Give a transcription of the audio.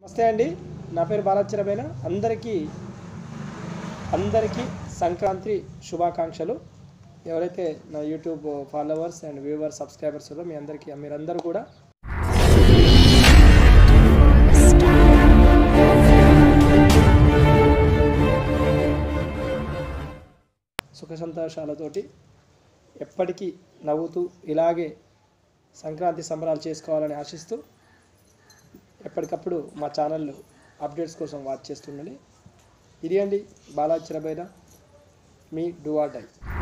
నమస్తే అండి నా పేరు బాలాచరమైన అందరికీ అందరికీ సంక్రాంతి శుభాకాంక్షలు ఎవరైతే నా YouTube followers and viewers subscribers ఉన్నారో మీ అందరికీ మీరందరూ కూడా సుఖ సంతోషాలతోటి ఎప్పటికీ నవ్వుతూ ఇలాగే సంక్రాంతి సంబరాలు చేసుకోవాలని ఆశిస్తూ ఎప్పటికప్పుడు మా ఛానల్ అప్డేట్స్ కోసం వాచ్ చేస్తుండండి ఇది అండి బాలాచరబైన మీ డూ ఆర్ డై